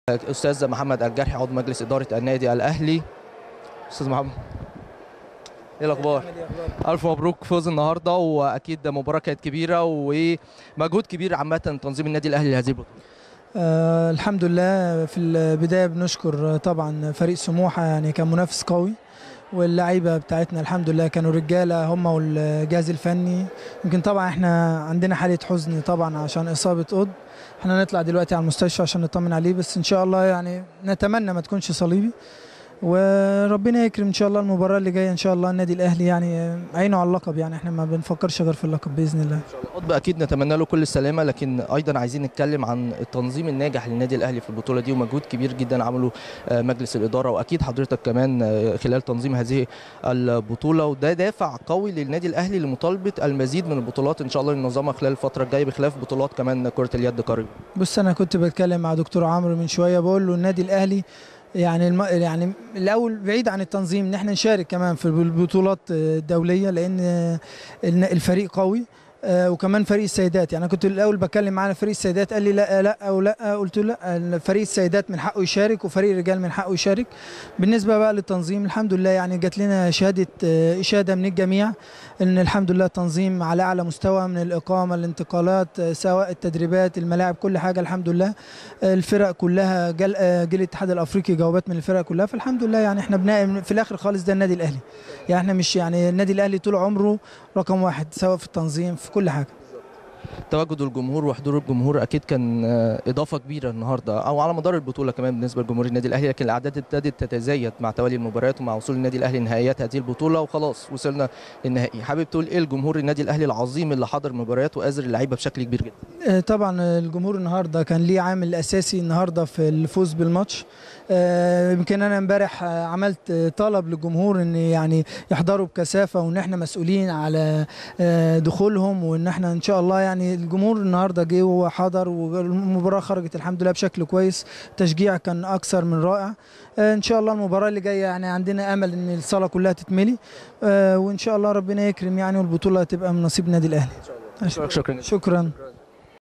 استاذ محمد الجرحي عضو مجلس اداره النادي الاهلي استاذ محمد ايه الاخبار الف مبروك فوز النهارده واكيد مباراه كانت كبيره ومجهود كبير عامه تنظيم النادي الاهلي لهذه البطوله آه الحمد لله في البدايه بنشكر طبعا فريق سموحه يعني كان منافس قوي واللعيبه بتاعتنا الحمد لله كانوا رجاله هم والجهاز الفني يمكن طبعا احنا عندنا حاله حزن طبعا عشان اصابه قطب احنا نطلع دلوقتي على المستشفى عشان نطمن عليه بس ان شاء الله يعني نتمنى ما تكونش صليبي وربنا يكرم ان شاء الله المباراه اللي جايه ان شاء الله النادي الاهلي يعني عينه على اللقب يعني احنا ما بنفكرش غير في اللقب باذن الله قطب اكيد نتمنى له كل السلامه لكن ايضا عايزين نتكلم عن التنظيم الناجح للنادي الاهلي في البطوله دي ومجهود كبير جدا عمله مجلس الاداره واكيد حضرتك كمان خلال تنظيم هذه البطوله وده دافع قوي للنادي الاهلي لمطالبه المزيد من البطولات ان شاء الله ينظمها خلال الفتره الجايه بخلاف بطولات كمان كره اليد قريب بص انا كنت بتكلم مع دكتور عمرو من شويه بقول له النادي الاهلي يعني الم... يعني الاول بعيد عن التنظيم ان احنا نشارك كمان في البطولات الدوليه لان الفريق قوي وكمان فريق السيدات يعني انا كنت الاول بتكلم معانا فريق السيدات قال لي لا لا او لا قلت له لا فريق السيدات من حقه يشارك وفريق الرجال من حقه يشارك بالنسبه بقى للتنظيم الحمد لله يعني جات لنا شهاده اشاده من الجميع ان الحمد لله التنظيم على اعلى مستوى من الاقامه الانتقالات سواء التدريبات الملاعب كل حاجه الحمد لله الفرق كلها جل جيل الاتحاد الافريقي جوابات من الفرق كلها فالحمد لله يعني احنا بناء في الاخر خالص ده النادي الاهلي يعني احنا مش يعني النادي الاهلي طول عمره رقم واحد سواء في التنظيم في كل حاجه تواجد الجمهور وحضور الجمهور اكيد كان اضافه كبيره النهارده او على مدار البطوله كمان بالنسبه لجمهور النادي الاهلي لكن الاعداد ابتدت تتزايد مع توالي المباريات ومع وصول النادي الاهلي لنهائيات هذه البطوله وخلاص وصلنا للنهائي حابب تقول ايه الجمهور النادي الاهلي العظيم اللي حضر مباريات واذر اللعيبه بشكل كبير جدا طبعا الجمهور النهارده كان ليه عامل اساسي النهارده في الفوز بالماتش يمكن انا امبارح عملت طلب للجمهور ان يعني يحضروا بكثافه وان احنا مسؤولين على دخولهم وان احنا ان شاء الله يعني الجمهور النهارده جه وحضر والمباراه خرجت الحمد لله بشكل كويس التشجيع كان اكثر من رائع ان شاء الله المباراه اللي جايه يعني عندنا امل ان الصاله كلها تتملي وان شاء الله ربنا يكرم يعني والبطوله تبقى من نصيب النادي الاهلي شكرا شكرا